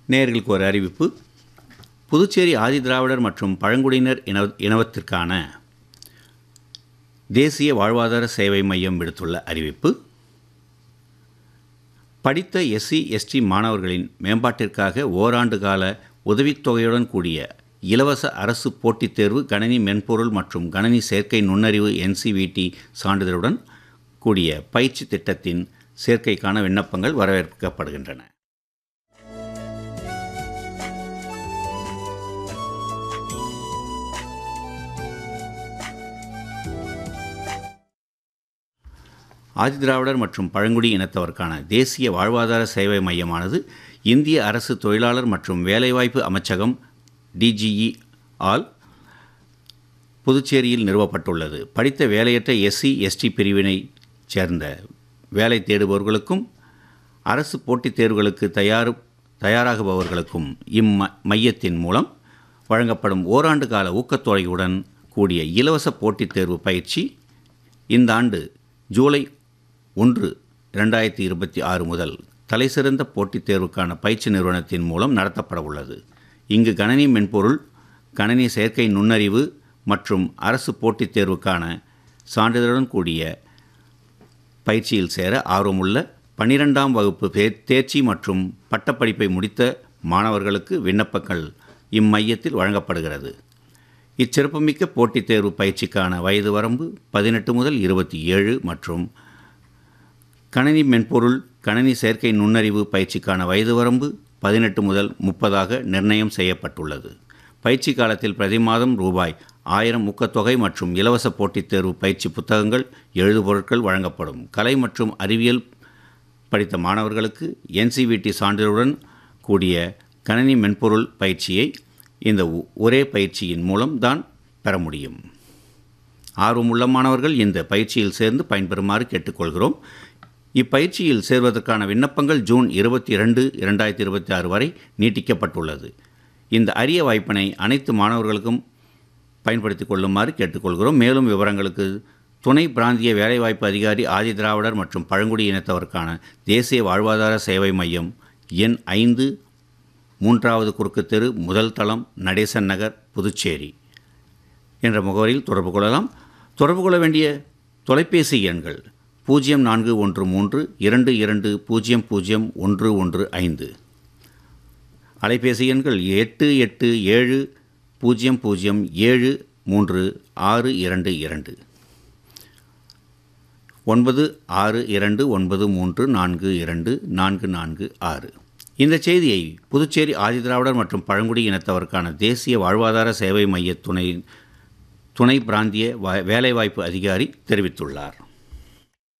நேயர்களுக்கு ஒரு அறிவிப்பு புதுச்சேரி ஆதிதிராவிடர் மற்றும் பழங்குடியினர் இன இனவத்திற்கான தேசிய வாழ்வாதார சேவை மையம் விடுத்துள்ள அறிவிப்பு படித்த எஸ்சி எஸ்டி மாணவர்களின் மேம்பாட்டிற்காக ஓராண்டு கால உதவித்தொகையுடன் கூடிய இலவச அரசு போட்டித் தேர்வு கணினி மென்பொருள் மற்றும் கணினி சேர்க்கை நுண்ணறிவு என்சிவிடி சான்றிதழுடன் கூடிய பயிற்சி திட்டத்தின் சேர்க்கைக்கான விண்ணப்பங்கள் வரவேற்கப்படுகின்றன ஆதிதிராவிடர் மற்றும் பழங்குடி இனத்தவருக்கான தேசிய வாழ்வாதார சேவை மையமானது இந்திய அரசு தொழிலாளர் மற்றும் வேலைவாய்ப்பு அமைச்சகம் டிஜிஇ ஆல் புதுச்சேரியில் நிறுவப்பட்டுள்ளது படித்த வேலையற்ற எஸ்சி எஸ்டி பிரிவினை சேர்ந்த வேலை தேடுபவர்களுக்கும் அரசு போட்டித் தேர்வுகளுக்கு தயார் தயாராகுபவர்களுக்கும் இம்ம மையத்தின் மூலம் வழங்கப்படும் ஓராண்டு கால ஊக்கத்தொகையுடன் கூடிய இலவச போட்டித் தேர்வு பயிற்சி இந்த ஆண்டு ஜூலை ஒன்று இரண்டாயிரத்தி இருபத்தி ஆறு முதல் தலைசிறந்த போட்டித் தேர்வுக்கான பயிற்சி நிறுவனத்தின் மூலம் நடத்தப்பட உள்ளது இங்கு கணனி மென்பொருள் கணனி செயற்கை நுண்ணறிவு மற்றும் அரசு போட்டித் தேர்வுக்கான சான்றிதழுடன் கூடிய பயிற்சியில் சேர ஆர்வமுள்ள பன்னிரெண்டாம் வகுப்பு தே தேர்ச்சி மற்றும் பட்டப்படிப்பை முடித்த மாணவர்களுக்கு விண்ணப்பங்கள் இம்மையத்தில் வழங்கப்படுகிறது இச்சிறப்புமிக்க போட்டித் தேர்வு பயிற்சிக்கான வயது வரம்பு பதினெட்டு முதல் இருபத்தி ஏழு மற்றும் கணினி மென்பொருள் கணினி செயற்கை நுண்ணறிவு பயிற்சிக்கான வயது வரம்பு பதினெட்டு முதல் முப்பதாக நிர்ணயம் செய்யப்பட்டுள்ளது பயிற்சி காலத்தில் பிரதி மாதம் ரூபாய் ஆயிரம் ஊக்கத்தொகை மற்றும் இலவச போட்டித் தேர்வு பயிற்சி புத்தகங்கள் எழுதுபொருட்கள் வழங்கப்படும் கலை மற்றும் அறிவியல் படித்த மாணவர்களுக்கு என்சிவிடி சான்றிதழுடன் கூடிய கணினி மென்பொருள் பயிற்சியை இந்த ஒ- ஒரே பயிற்சியின் மூலம் தான் பெற முடியும் ஆர்வமுள்ள மாணவர்கள் இந்த பயிற்சியில் சேர்ந்து பயன்பெறுமாறு கேட்டுக்கொள்கிறோம் இப்பயிற்சியில் சேர்வதற்கான விண்ணப்பங்கள் ஜூன் இருபத்தி இரண்டு இரண்டாயிரத்தி இருபத்தி ஆறு வரை நீட்டிக்கப்பட்டுள்ளது இந்த அரிய வாய்ப்பினை அனைத்து மாணவர்களுக்கும் பயன்படுத்திக் கொள்ளுமாறு கேட்டுக்கொள்கிறோம் மேலும் விவரங்களுக்கு துணை பிராந்திய வேலைவாய்ப்பு அதிகாரி ஆதிதிராவிடர் மற்றும் பழங்குடி இனத்தவருக்கான தேசிய வாழ்வாதார சேவை மையம் எண் ஐந்து மூன்றாவது குறுக்கு தெரு முதல் தளம் நடேசன் நகர் புதுச்சேரி என்ற முகவரியில் தொடர்பு கொள்ளலாம் தொடர்பு கொள்ள வேண்டிய தொலைபேசி எண்கள் பூஜ்ஜியம் நான்கு ஒன்று மூன்று இரண்டு இரண்டு பூஜ்ஜியம் பூஜ்ஜியம் ஒன்று ஒன்று ஐந்து அலைபேசி எண்கள் எட்டு எட்டு ஏழு பூஜ்ஜியம் பூஜ்ஜியம் ஏழு மூன்று ஆறு இரண்டு இரண்டு ஒன்பது ஆறு இரண்டு ஒன்பது மூன்று நான்கு இரண்டு நான்கு நான்கு ஆறு இந்த செய்தியை புதுச்சேரி ஆதிதிராவிடர் மற்றும் பழங்குடி இனத்தவருக்கான தேசிய வாழ்வாதார சேவை மைய துணை துணை பிராந்திய வ- வேலைவாய்ப்பு அதிகாரி தெரிவித்துள்ளார்